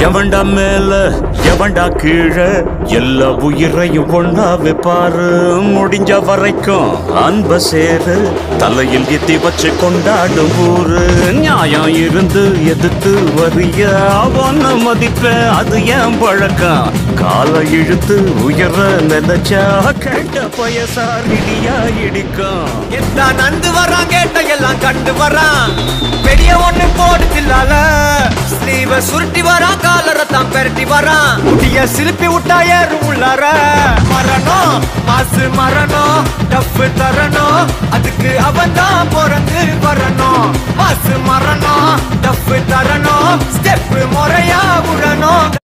எவன்டா மேல எவன்டா கீழே எல்லா உயிரையும் ஒண்ணா வைப்பாரு முடிஞ்ச வரைக்கும் அன்ப சேரு தலையில் எத்தி வச்சு கொண்டாடும் ஊரு நியாயம் இருந்து எதிர்த்து வரிய அவன மதிப்ப அது ஏன் பழக்கம் காலை இழுத்து உயர நினைச்சா கேட்ட பயசார் இடியா இடிக்கும் எல்லாம் நந்து வரான் கேட்ட எல்லாம் கண்டு வரான் பெரிய ஒண்ணு போடு தில்லால ஸ்லீவ சுருட்டி வரான் காலரை தான் பெரட்டி வரான் முடிய சிலுப்பி விட்டா ஏறு உள்ளார மரணம் மாசு மரணம் டப்பு தரணும் அதுக்கு அவன் தான் பிறந்து வரணும் மாசு மரணம் டப்பு தரணும் ஸ்டெப் முறையா விடணும்